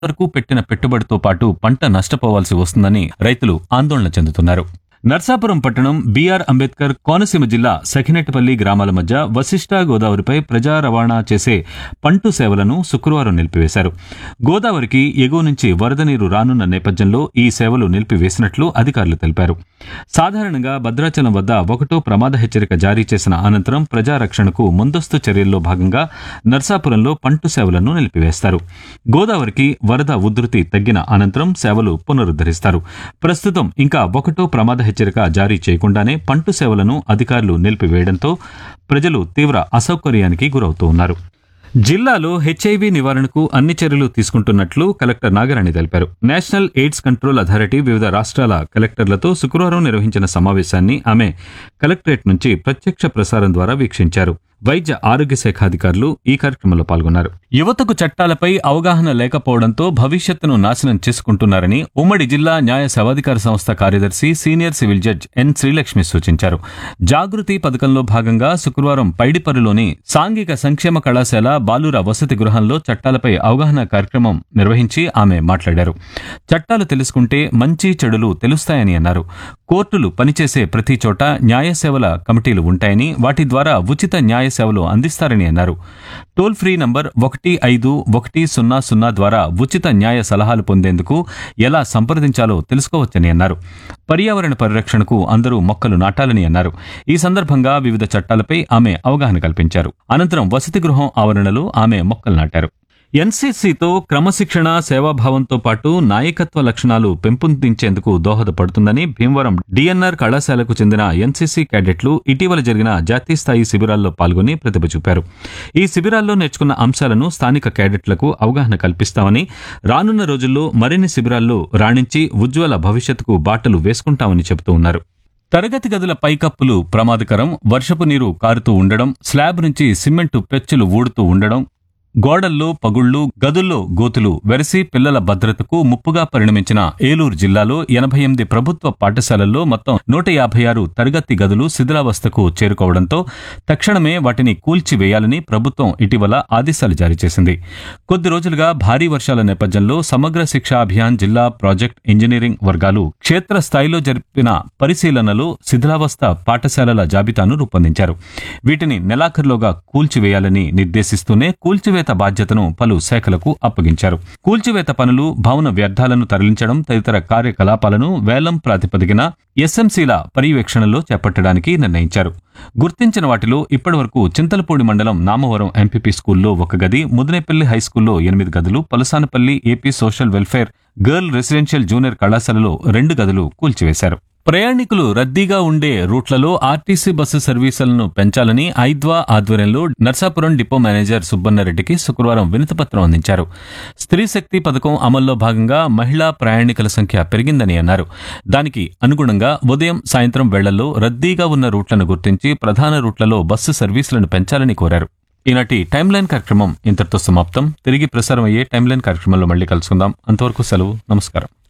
వరకు పెట్టిన పెట్టుబడితో పాటు పంట నష్టపోవాల్సి వస్తుందని రైతులు ఆందోళన చెందుతున్నారు నర్సాపురం పట్టణం బీఆర్ అంబేద్కర్ కోనసీమ జిల్లా సఖినెట్టపల్లి గ్రామాల మధ్య వశిష్ట గోదావరిపై ప్రజా రవాణా చేసే పంటు సేవలను శుక్రవారం నిలిపివేశారు గోదావరికి ఎగువ నుంచి వరద నీరు రానున్న నేపథ్యంలో ఈ సేవలు నిలిపివేసినట్లు అధికారులు తెలిపారు సాధారణంగా భద్రాచలం వద్ద ఒకటో ప్రమాద హెచ్చరిక జారీ చేసిన అనంతరం ప్రజారక్షణకు ముందస్తు చర్యల్లో భాగంగా నర్సాపురంలో పంటు సేవలను నిలిపివేస్తారు గోదావరికి వరద ఉధృతి తగ్గిన అనంతరం సేవలు పునరుద్ధరిస్తారు ప్రస్తుతం ఇంకా ఒకటో ప్రమాద హెచ్చరిక జారీ చేయకుండానే పంటు సేవలను అధికారులు నిలిపివేయడంతో ప్రజలు తీవ్ర అసౌకర్యానికి గురవుతూ ఉన్నారు జిల్లాలో హెచ్ఐవి నివారణకు అన్ని చర్యలు తీసుకుంటున్నట్లు కలెక్టర్ నాగరాణి తెలిపారు నేషనల్ ఎయిడ్స్ కంట్రోల్ అథారిటీ వివిధ రాష్ట్రాల కలెక్టర్లతో శుక్రవారం నిర్వహించిన సమావేశాన్ని ఆమె కలెక్టరేట్ నుంచి ప్రత్యక్ష ప్రసారం ద్వారా వీక్షించారు వైద్య ఆరోగ్య శాఖ అధికారులు ఈ కార్యక్రమంలో పాల్గొన్నారు యువతకు చట్టాలపై అవగాహన లేకపోవడంతో భవిష్యత్తును నాశనం చేసుకుంటున్నారని ఉమ్మడి జిల్లా న్యాయ సేవాధికార సంస్థ కార్యదర్శి senior civil judge N Srilakshmi సూచించారు జాగృతి పథకంలో భాగంగా శుక్రవారం పైడిపర్రులోని సాంఘిక సంక్షేమ కళాశాల బాలుర వసతి గృహంలో చట్టాలపై అవగాహన కార్యక్రమం నిర్వహించి ఆమె మాట్లాడారు చట్టాలు తెలుసుకుంటే మంచి చెడులు తెలుస్తాయని అన్నారు కోర్టులు పనిచేసే ప్రతి చోట న్యాయ సేవల కమిటీలు ఉంటాయని వాటి ద్వారా ఉచిత న్యాయ సేవలు అందిస్తారని అన్నారు టోల్ ఫ్రీ నంబర్ ఒకటి ఐదు ఒకటి సున్నా సున్నా ద్వారా ఉచిత న్యాయ సలహాలు పొందేందుకు ఎలా సంప్రదించాలో తెలుసుకోవచ్చని అన్నారు పర్యావరణ పరిరక్షణకు అందరూ మొక్కలు నాటాలని అన్నారు ఈ సందర్భంగా వివిధ చట్టాలపై ఆమె అవగాహన కల్పించారు అనంతరం వసతి గృహం ఆవరణలో ఆమె మొక్కలు నాటారు ఎన్సీసీతో క్రమశిక్షణ సేవాభావంతో పాటు నాయకత్వ లక్షణాలు పెంపొందించేందుకు దోహదపడుతుందని భీమవరం డిఎన్ఆర్ కళాశాలకు చెందిన ఎన్సీసీ క్యాడెట్లు ఇటీవల జరిగిన జాతీయ స్థాయి శిబిరాల్లో పాల్గొని ప్రతిభ చూపారు ఈ శిబిరాల్లో నేర్చుకున్న అంశాలను స్థానిక క్యాడెట్లకు అవగాహన కల్పిస్తామని రానున్న రోజుల్లో మరిన్ని శిబిరాల్లో రాణించి ఉజ్వల భవిష్యత్తుకు బాటలు వేసుకుంటామని చెబుతూ ఉన్నారు తరగతి గదుల పైకప్పులు ప్రమాదకరం వర్షపు నీరు కారుతూ ఉండడం స్లాబ్ నుంచి సిమెంటు పెచ్చులు ఊడుతూ ఉండడం గోడల్లో పగుళ్లు గదుల్లో గోతులు వెరసి పిల్లల భద్రతకు ముప్పుగా పరిణమించిన ఏలూరు జిల్లాలో ఎనభై ఎనిమిది ప్రభుత్వ పాఠశాలల్లో మొత్తం నూట యాభై ఆరు తరగతి గదులు శిథిలావస్థకు చేరుకోవడంతో తక్షణమే వాటిని కూల్చివేయాలని ప్రభుత్వం ఇటీవల ఆదేశాలు జారీ చేసింది కొద్ది రోజులుగా భారీ వర్షాల నేపథ్యంలో సమగ్ర శిక్షా అభియాన్ జిల్లా ప్రాజెక్ట్ ఇంజనీరింగ్ వర్గాలు క్షేత్రస్థాయిలో జరిపిన పరిశీలనలో శిథిలావస్థ పాఠశాలల జాబితాను రూపొందించారు వీటిని నెలాఖరులోగా కూల్చివేయాలని నిర్దేశిస్తూనే కూల్చివేత బాధ్యతను పలు శాఖలకు అప్పగించారు కూల్చివేత పనులు భవన వ్యర్థాలను తరలించడం తదితర కార్యకలాపాలను వేలం ప్రాతిపదికన ఎస్ఎంసీల పర్యవేక్షణలో చేపట్టడానికి నిర్ణయించారు గుర్తించిన వాటిలో ఇప్పటివరకు చింతలపూడి మండలం నామవరం ఎంపీపీ స్కూల్లో ఒక గది ముదినేపల్లి హైస్కూల్లో ఎనిమిది గదులు Palasanapalli AP social welfare girl residential junior కళాశాలలో రెండు గదులు కూల్చివేశారు ప్రయాణికులు రద్దీగా ఉండే రూట్లలో ఆర్టీసీ బస్సు సర్వీసులను పెంచాలని ఐద్వా ఆధ్వర్యంలో నర్సాపురం డిపో మేనేజర్ సుబ్బన్నరెడ్డికి శుక్రవారం వినతిపత్రం అందించారు స్త్రీ శక్తి పథకం అమల్లో భాగంగా మహిళా ప్రయాణికుల సంఖ్య పెరిగిందని అన్నారు దానికి అనుగుణంగా ఉదయం సాయంత్రం వేళల్లో రద్దీగా ఉన్న రూట్లను గుర్తించి ప్రధాన రూట్లలో బస్సు సర్వీసులను పెంచాలని కోరారు ఈనాటి టైమ్ లైన్ కార్యక్రమం ఇంతటితో సమాప్తం తిరిగి ప్రసారం అయ్యే టైమ్ లైన్ కార్యక్రమంలో మళ్ళీ కలుసుకుందాం అంతవరకు సెలవు నమస్కారం